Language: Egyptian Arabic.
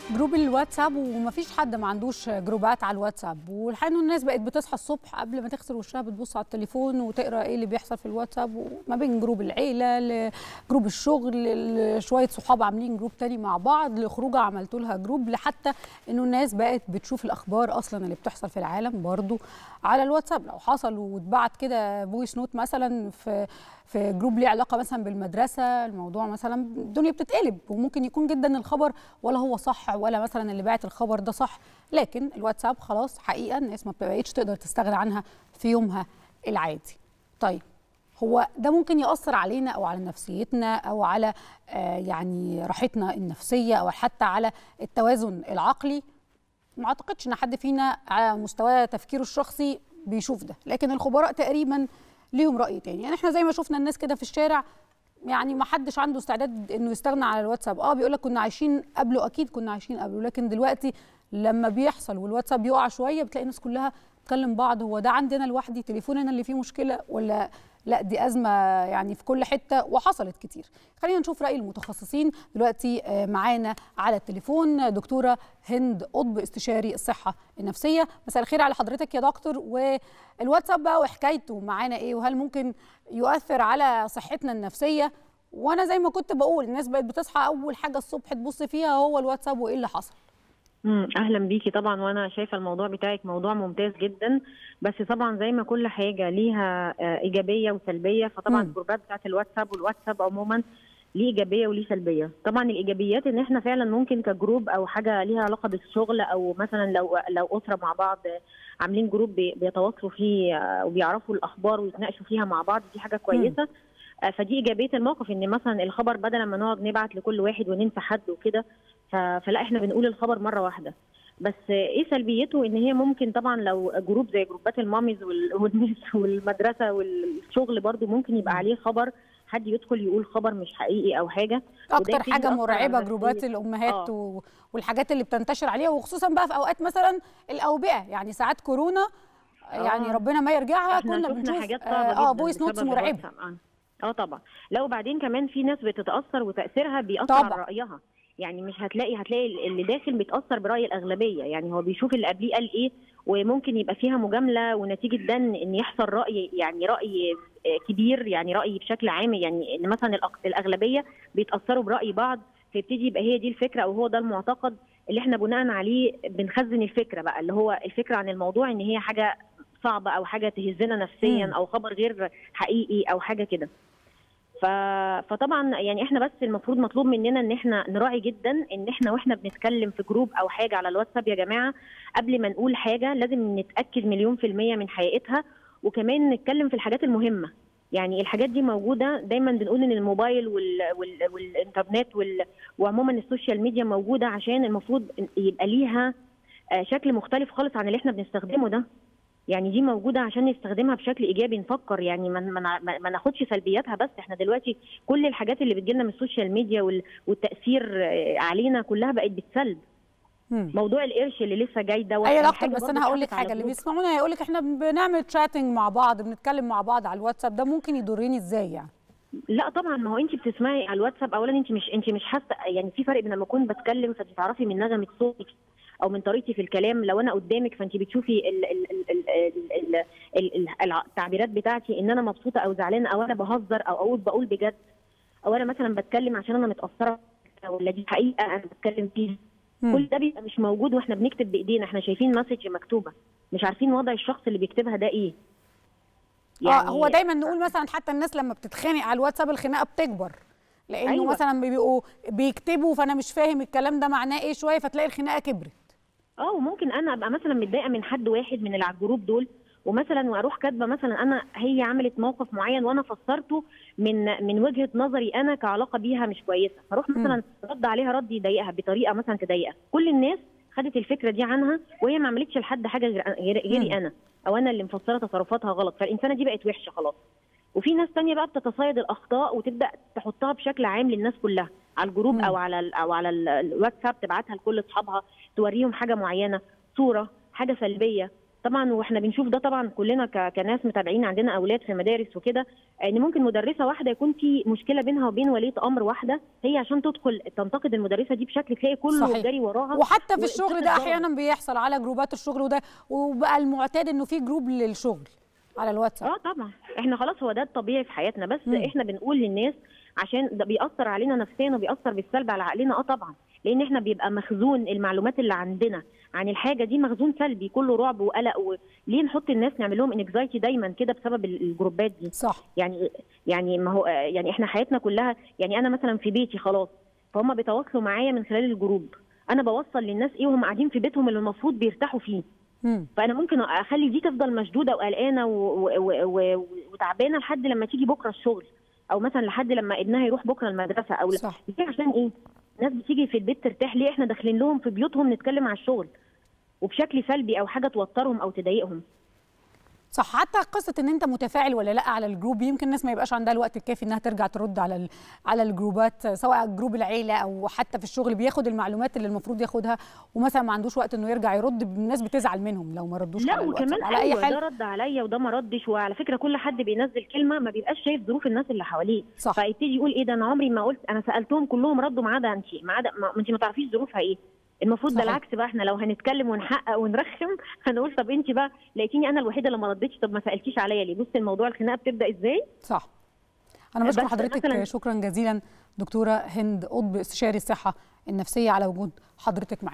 جروب الواتساب ومفيش حد ما عندوش جروبات على الواتساب والحقيقه انه الناس بقت بتصحى الصبح قبل ما تغسل وشها بتبص على التليفون وتقرا ايه اللي بيحصل في الواتساب وما بين جروب العيله لجروب الشغل لشويه صحاب عاملين جروب تاني مع بعض لخروجه عملتوا لها جروب لحتى انه الناس بقت بتشوف الاخبار اصلا اللي بتحصل في العالم برضو على الواتساب لو حصل واتبعت كده فويس نوت مثلا في في جروب ليه علاقه مثلا بالمدرسه الموضوع مثلا الدنيا بتتقلب وممكن يكون جدا الخبر ولا هو صح ولا مثلا اللي باعت الخبر ده صح لكن الواتساب خلاص حقيقه الناس ما بقتش تقدر تستغنى عنها في يومها العادي طيب هو ده ممكن ياثر علينا او على نفسيتنا او على آه يعني راحتنا النفسيه او حتى على التوازن العقلي ما اعتقدش ان حد فينا على مستوى تفكيره الشخصي بيشوف ده لكن الخبراء تقريبا ليهم راي تاني يعني احنا زي ما شفنا الناس كده في الشارع يعني ما حدش عنده استعداد انه يستغنى على الواتساب اه بيقول لك كنا عايشين قبله اكيد كنا عايشين قبله لكن دلوقتي لما بيحصل والواتساب يقع شويه بتلاقي الناس كلها تكلم بعض هو ده عندنا لوحدي تليفوننا اللي فيه مشكله ولا لا دي ازمه يعني في كل حته وحصلت كتير خلينا نشوف راي المتخصصين دلوقتي معانا على التليفون دكتوره هند قطب استشاري الصحه النفسيه مساء الخير على حضرتك يا دكتور والواتساب بقى وحكايته معانا ايه وهل ممكن يؤثر على صحتنا النفسيه وانا زي ما كنت بقول الناس بقت بتصحى اول حاجه الصبح تبص فيها هو الواتساب وايه اللي حصل اهلا بيكي طبعا وانا شايفه الموضوع بتاعك موضوع ممتاز جدا بس طبعا زي ما كل حاجه ليها ايجابيه وسلبيه فطبعا الجروبات بتاعت الواتساب والواتساب عموما ليه ايجابيه وليه سلبيه طبعا الايجابيات ان احنا فعلا ممكن كجروب او حاجه ليها علاقه بالشغل او مثلا لو لو اسره مع بعض عاملين جروب بيتواصلوا فيه وبيعرفوا الاخبار ويتناقشوا فيها مع بعض دي حاجه كويسه م. فدي ايجابيه الموقف ان مثلا الخبر بدل ما نقعد نبعت لكل واحد وننسى حد وكده فلا احنا بنقول الخبر مره واحده بس ايه سلبيته ان هي ممكن طبعا لو جروب زي جروبات الماميز والناس والمدرسه والشغل برضو ممكن يبقى عليه خبر حد يدخل يقول خبر مش حقيقي او حاجه اكتر حاجه مرعبه جروبات الامهات آه. والحاجات اللي بتنتشر عليها وخصوصا بقى في اوقات مثلا الاوبئه يعني ساعات كورونا آه. يعني ربنا ما يرجعها كنا بنشوف حاجات اه فويس نوتس مرعبه اه طبعا لو بعدين كمان في ناس بتتاثر وتاثيرها بيأثر على رايها يعني مش هتلاقي هتلاقي اللي داخل بيتاثر براي الاغلبيه يعني هو بيشوف اللي قبليه قال ايه وممكن يبقى فيها مجامله ونتيجه ده ان يحصل راي يعني راي كبير يعني راي بشكل عام يعني ان مثلا الاغلبيه بيتاثروا براي بعض فيبتدي يبقى هي دي الفكره او هو ده المعتقد اللي احنا بناء عليه بنخزن الفكره بقى اللي هو الفكره عن الموضوع ان هي حاجه صعبه او حاجه تهزنا نفسيا او خبر غير حقيقي او حاجه كده ف... فطبعا يعني احنا بس المفروض مطلوب مننا ان احنا نراعي جدا ان احنا واحنا بنتكلم في جروب او حاجه على الواتساب يا جماعه قبل ما نقول حاجه لازم نتاكد مليون في الميه من حقيقتها وكمان نتكلم في الحاجات المهمه يعني الحاجات دي موجوده دايما بنقول ان الموبايل وال... وال... والانترنت وال... وعموما السوشيال ميديا موجوده عشان المفروض يبقى ليها شكل مختلف خالص عن اللي احنا بنستخدمه ده يعني دي موجوده عشان نستخدمها بشكل ايجابي نفكر يعني ما ما ما ناخدش سلبياتها بس احنا دلوقتي كل الحاجات اللي بتجيلنا من السوشيال ميديا والتاثير علينا كلها بقت بالسلب موضوع القرش اللي لسه جاي ده ايوه دكتور بس انا هقول لك حاجه اللي بيسمعونا هيقول لك احنا بنعمل تشاتنج مع بعض بنتكلم مع بعض على الواتساب ده ممكن يضرني ازاي يعني لا طبعا ما هو انت بتسمعي على الواتساب اولا انت مش انت مش حاسه يعني في فرق بين لما اكون بتكلم فبتعرفي من نغمه صوتك او من طريقتي في الكلام لو انا قدامك فانت بتشوفي ال ال ال ال ال التعبيرات بتاعتي ان انا مبسوطه او زعلانه او انا بهزر او اقول بقول بجد او انا مثلا بتكلم عشان انا متاثره ولا دي حقيقه انا بتكلم فيها كل ده بيبقى مش موجود واحنا بنكتب بايدينا احنا شايفين مسج مكتوبه مش عارفين وضع الشخص اللي بيكتبها ده ايه يعني هو دايما نقول مثلا حتى الناس لما بتتخانق على الواتساب الخناقه بتكبر لانه أيوة. مثلا بيبقوا بيكتبوا فانا مش فاهم الكلام ده معناه ايه شويه فتلاقي الخناقه كبرت اه وممكن انا ابقى مثلا متضايقه من حد واحد من اللي على الجروب دول ومثلا واروح كاتبه مثلا انا هي عملت موقف معين وانا فسرته من من وجهه نظري انا كعلاقه بيها مش كويسه فاروح مثلا رد عليها رد يضايقها بطريقه مثلا تضايقها كل الناس خدت الفكره دي عنها وهي ما عملتش لحد حاجه غير غيري انا او انا اللي مفسره تصرفاتها غلط فالانسانه دي بقت وحشه خلاص وفي ناس تانية بقى بتتصيد الاخطاء وتبدا تحطها بشكل عام للناس كلها على الجروب م. او على او على الواتساب تبعتها لكل اصحابها توريهم حاجه معينه صوره حاجه سلبيه طبعا واحنا بنشوف ده طبعا كلنا كناس متابعين عندنا اولاد في مدارس وكده ان ممكن مدرسه واحده يكون في مشكله بينها وبين وليه امر واحده هي عشان تدخل تنتقد المدرسه دي بشكل تلاقي كله صحيح. جاري وراها وحتى في الشغل ده احيانا بيحصل على جروبات الشغل وده وبقى المعتاد انه في جروب للشغل على الواتساب اه طبعا احنا خلاص هو ده الطبيعي في حياتنا بس م. احنا بنقول للناس عشان ده بيأثر علينا نفسيا وبيأثر بالسلب على عقلنا اه طبعا لان احنا بيبقى مخزون المعلومات اللي عندنا عن الحاجه دي مخزون سلبي كله رعب وقلق وليه نحط الناس نعمل لهم انكزايتي دايما كده بسبب الجروبات دي صح يعني يعني ما هو يعني احنا حياتنا كلها يعني انا مثلا في بيتي خلاص فهم بيتواصلوا معايا من خلال الجروب انا بوصل للناس ايه وهم قاعدين في بيتهم اللي المفروض بيرتاحوا فيه مم. فانا ممكن اخلي دي تفضل مشدوده وقلقانه وتعبانه لحد لما تيجي بكره الشغل او مثلا لحد لما ابنها يروح بكره المدرسه او صح. ليه عشان ايه الناس بتيجي في البيت ترتاح ليه احنا داخلين لهم في بيوتهم نتكلم على الشغل وبشكل سلبي او حاجه توترهم او تضايقهم صح حتى قصه ان انت متفاعل ولا لا على الجروب يمكن الناس ما يبقاش عندها الوقت الكافي انها ترجع ترد على على الجروبات سواء جروب العيله او حتى في الشغل بياخد المعلومات اللي المفروض ياخدها ومثلا ما عندوش وقت انه يرجع يرد الناس بتزعل منهم لو ما ردوش لا على وكمان على اي حال ده رد عليا وده ما ردش وعلى فكره كل حد بينزل كلمه ما بيبقاش شايف ظروف الناس اللي حواليه صح فيبتدي يقول ايه ده انا عمري ما قلت انا سالتهم كلهم ردوا ما عدا انت ما عدا ما انت ما تعرفيش ظروفها ايه المفروض ده العكس بقى احنا لو هنتكلم ونحقق ونرخم هنقول طب انت بقى لقيتيني انا الوحيده اللي ما ردتش طب ما سالتيش عليا ليه بصي الموضوع الخناقه بتبدا ازاي صح انا بشكر حضرتك شكرا جزيلا دكتوره هند قطب استشاري الصحه النفسيه على وجود حضرتك معانا